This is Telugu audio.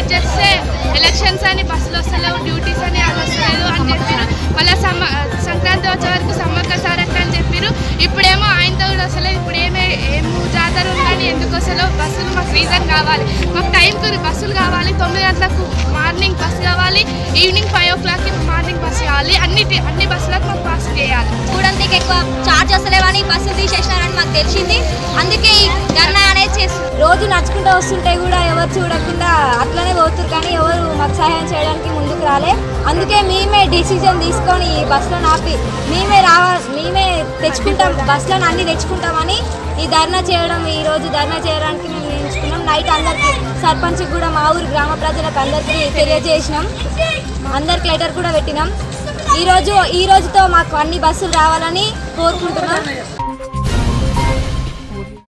వెయిట్ చేస్తే ఎలక్షన్స్ అని బస్సులు వస్తలేవు డ్యూటీస్ అని అది వస్తలేదు అని చెప్పారు మళ్ళీ సమ్మ సంక్రాంతి వచ్చే వరకు సమ్మక్క సారక్క అని చెప్పారు ఇప్పుడేమో ఆయనతో కూడా వస్తలేదు ఇప్పుడు ఏమే ఏం జాతర ఉందని ఎందుకు వస్తలేవు బస్సులు మాకు రీజన్ కావాలి మాకు టైంకి బస్సులు కావాలి తొమ్మిది గంటలకు మార్నింగ్ బస్ కావాలి ఈవినింగ్ ఫైవ్ ఓ క్లాక్కి మార్నింగ్ బస్ కావాలి అన్ని అన్ని బస్సులకు మాకు బస్ చేయాలి చూడండికి ఎక్కువ చార్జ్ వస్తలేవని బస్సులు తీసేసినారని మాకు తెలిసింది అందుకే ఈ ధర్నా అనేది చేస్తుంది రోజు నడుచుకుంటూ వస్తుంటే కూడా ఎవరు చూడకుండా అట్లనే పోతురు కానీ ఎవరు మాకు సహాయం చేయడానికి ముందుకు రాలే అందుకే మేమే డిసిజన్ తీసుకొని ఈ బస్సులో ఆపి మేమే రావా మేమే తెచ్చుకుంటాం బస్సులను అన్ని తెచ్చుకుంటామని ఈ ధర్నా చేయడం ఈ రోజు ధర్నా చేయడానికి మేము ఎంచుకున్నాం నైట్ అందరికి సర్పంచ్ కూడా మా ఊరు గ్రామ ప్రజలకు అందరికీ తెలియజేసినాం అందరికి లెటర్ కూడా పెట్టినాం ఈ రోజు ఈ రోజుతో మాకు అన్ని బస్సులు రావాలని కోరుకుంటున్నాం